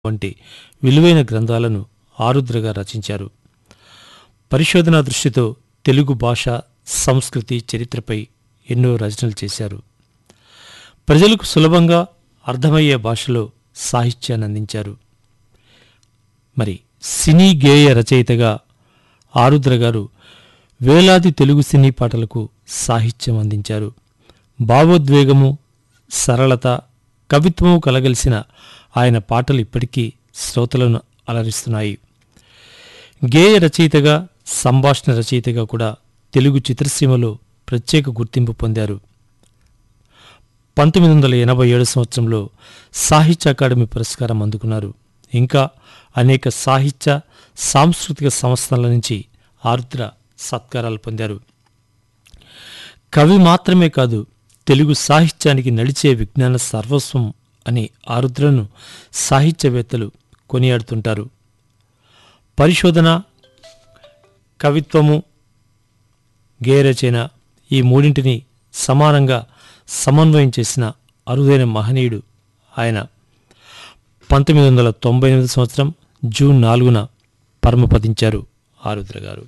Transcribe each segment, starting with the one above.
వంటి విలువైన గ్రంథాలను ఆరుద్రగా రచించారు పరిశోధనా దృష్టితో తెలుగు భాష సంస్కృతి చరిత్రపై ఎన్నో రచనలు చేశారు ప్రజలకు సులభంగా అర్థమయ్యే భాషలో సాహిత్యాన్ని అందించారు మరి సినీ గేయ రచయితగా ఆరుద్ర గారు వేలాది తెలుగు సినీ పాటలకు సాహిత్యం అందించారు భావోద్వేగము సరళత కవిత్వము కలగలిసిన ఆయన పాటలు ఇప్పటికీ శ్రోతలను అలరిస్తున్నాయి గేయ రచయితగా సంభాషణ రచయితగా కూడా తెలుగు చిత్రసీమలో ప్రత్యేక గుర్తింపు పొందారు పంతొమ్మిది వందల ఎనభై ఏడు సంవత్సరంలో సాహిత్య అకాడమీ పురస్కారం అందుకున్నారు ఇంకా అనేక సాహిత్య సాంస్కృతిక సంస్థల నుంచి ఆరుద్ర సత్కారాలు పొందారు కవి మాత్రమే కాదు తెలుగు సాహిత్యానికి నడిచే విజ్ఞాన సర్వస్వం అని ఆరుద్రను సాహిత్యవేత్తలు కొనియాడుతుంటారు పరిశోధన కవిత్వము గేయరచన ఈ మూడింటిని సమానంగా సమన్వయం చేసిన అరుదైన మహనీయుడు ఆయన పంతొమ్మిది వందల తొంభై ఎనిమిది సంవత్సరం జూన్ నాలుగున పరమపదించారు ఆరుద్ర గారు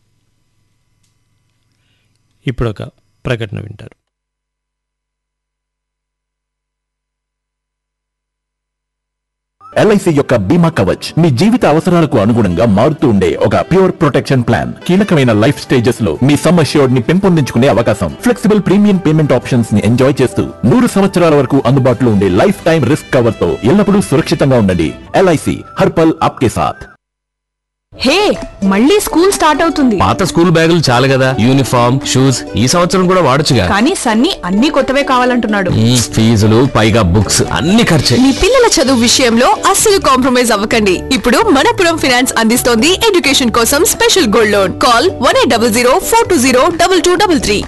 ఇప్పుడొక ప్రకటన వింటారు ఎల్ఐసి యొక్క బీమా కవచ్ మీ జీవిత అవసరాలకు అనుగుణంగా మారుతూ ఉండే ఒక ప్యూర్ ప్రొటెక్షన్ ప్లాన్ కీలకమైన లైఫ్ స్టేజెస్ లో మీ సమ్ అష్యూర్డ్ ని పెంపొందించుకునే అవకాశం ఫ్లెక్సిబుల్ ప్రీమియం పేమెంట్ ఆప్షన్స్ ని ఎంజాయ్ చేస్తూ నూరు సంవత్సరాల వరకు అందుబాటులో ఉండే లైఫ్ టైం రిస్క్ కవర్ తో ఎల్లప్పుడూ సురక్షితంగా ఉండండి ఎల్ఐసి హర్పల్ ఆప్కే సాథ్ హే మళ్ళీ స్కూల్ స్టార్ట్ అవుతుంది పాత స్కూల్ బ్యాగులు చాలు కదా యూనిఫామ్ షూస్ ఈ సంవత్సరం కూడా వాడొచ్చుగా కానీ సన్నీ అన్ని కొత్తవే కావాలంటున్నాడు మ్మ్, ఫీజులు పైగా బుక్స్ అన్ని ఖర్చే మీ పిల్లల చదువు విషయంలో అస్సలు కాంప్రమైజ్ అవ్వకండి ఇప్పుడు మనపురం ఫినాన్స్ అందిస్తోంది ఎడ్యుకేషన్ కోసం special gold loan call one eight double zero four two zero double two double three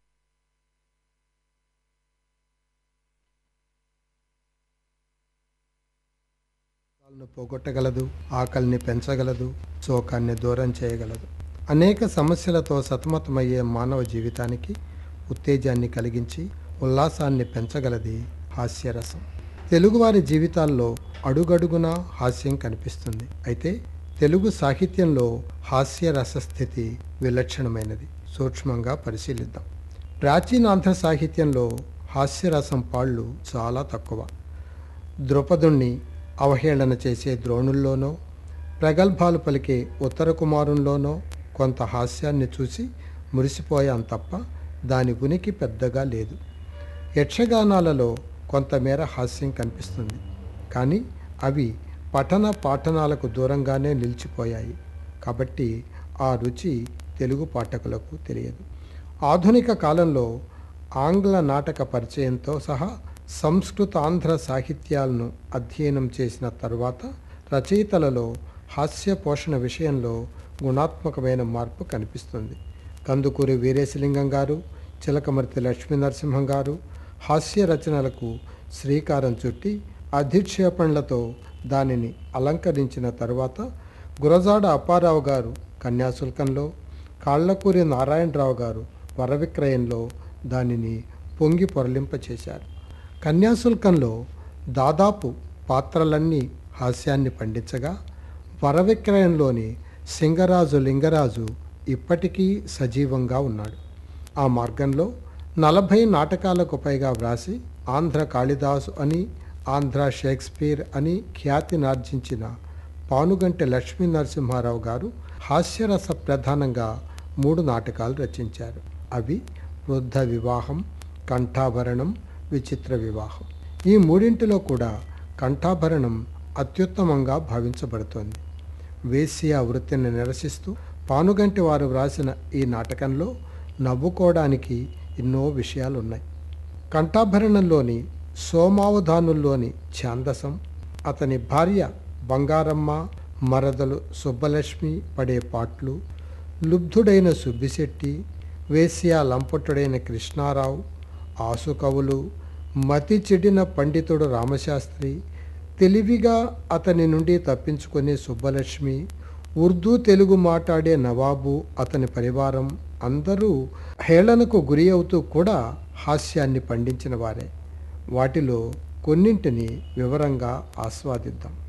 ను పోగొట్టగలదు ఆకలిని పెంచగలదు శోకాన్ని దూరం చేయగలదు అనేక సమస్యలతో సతమతమయ్యే మానవ జీవితానికి ఉత్తేజాన్ని కలిగించి ఉల్లాసాన్ని పెంచగలది హాస్యరసం తెలుగువారి జీవితాల్లో అడుగడుగునా హాస్యం కనిపిస్తుంది అయితే తెలుగు సాహిత్యంలో హాస్యరస స్థితి విలక్షణమైనది సూక్ష్మంగా పరిశీలిద్దాం ప్రాచీనాంధ్ర సాహిత్యంలో హాస్యరసం పాళ్ళు చాలా తక్కువ ద్రుపదుణ్ణి అవహేళన చేసే ద్రోణుల్లోనో ప్రగల్భాలు పలికే ఉత్తర కుమారుల్లోనో కొంత హాస్యాన్ని చూసి మురిసిపోయాం తప్ప దాని ఉనికి పెద్దగా లేదు యక్షగానాలలో కొంతమేర హాస్యం కనిపిస్తుంది కానీ అవి పఠన పాఠనాలకు దూరంగానే నిలిచిపోయాయి కాబట్టి ఆ రుచి తెలుగు పాఠకులకు తెలియదు ఆధునిక కాలంలో ఆంగ్ల నాటక పరిచయంతో సహా సంస్కృత ఆంధ్ర సాహిత్యాలను అధ్యయనం చేసిన తరువాత రచయితలలో హాస్య పోషణ విషయంలో గుణాత్మకమైన మార్పు కనిపిస్తుంది కందుకూరి వీరేశలింగం గారు చిలకమర్తి లక్ష్మీ నరసింహం గారు హాస్య రచనలకు శ్రీకారం చుట్టి అధిక్షేపణలతో దానిని అలంకరించిన తరువాత గురజాడ అప్పారావు గారు కన్యాశుల్కంలో కాళ్లకూరి నారాయణరావు గారు వరవిక్రయంలో దానిని పొంగి పొరలింపచేశారు కన్యాశుల్కంలో దాదాపు పాత్రలన్నీ హాస్యాన్ని పండించగా వరవిక్రయంలోని సింగరాజు లింగరాజు ఇప్పటికీ సజీవంగా ఉన్నాడు ఆ మార్గంలో నలభై నాటకాలకు పైగా వ్రాసి ఆంధ్ర కాళిదాసు అని ఆంధ్ర షేక్స్పియర్ అని ఖ్యాతినార్జించిన పానుగంటి లక్ష్మీ నరసింహారావు గారు హాస్యరస ప్రధానంగా మూడు నాటకాలు రచించారు అవి వృద్ధ వివాహం కంఠాభరణం విచిత్ర వివాహం ఈ మూడింటిలో కూడా కంఠాభరణం అత్యుత్తమంగా భావించబడుతోంది వేశ్య వృత్తిని నిరసిస్తూ పానుగంటి వారు వ్రాసిన ఈ నాటకంలో నవ్వుకోవడానికి ఎన్నో విషయాలున్నాయి కంఠాభరణంలోని సోమావధానుల్లోని ఛాందసం అతని భార్య బంగారమ్మ మరదలు సుబ్బలక్ష్మి పడే పాట్లు లుబ్ధుడైన సుబ్బిశెట్టి వేశ్య లంపటుడైన కృష్ణారావు ఆసుకవులు మతి చెడిన పండితుడు రామశాస్త్రి తెలివిగా అతని నుండి తప్పించుకునే సుబ్బలక్ష్మి ఉర్దూ తెలుగు మాట్లాడే నవాబు అతని పరివారం అందరూ హేళనకు గురి అవుతూ కూడా హాస్యాన్ని పండించిన వారే వాటిలో కొన్నింటిని వివరంగా ఆస్వాదిద్దాం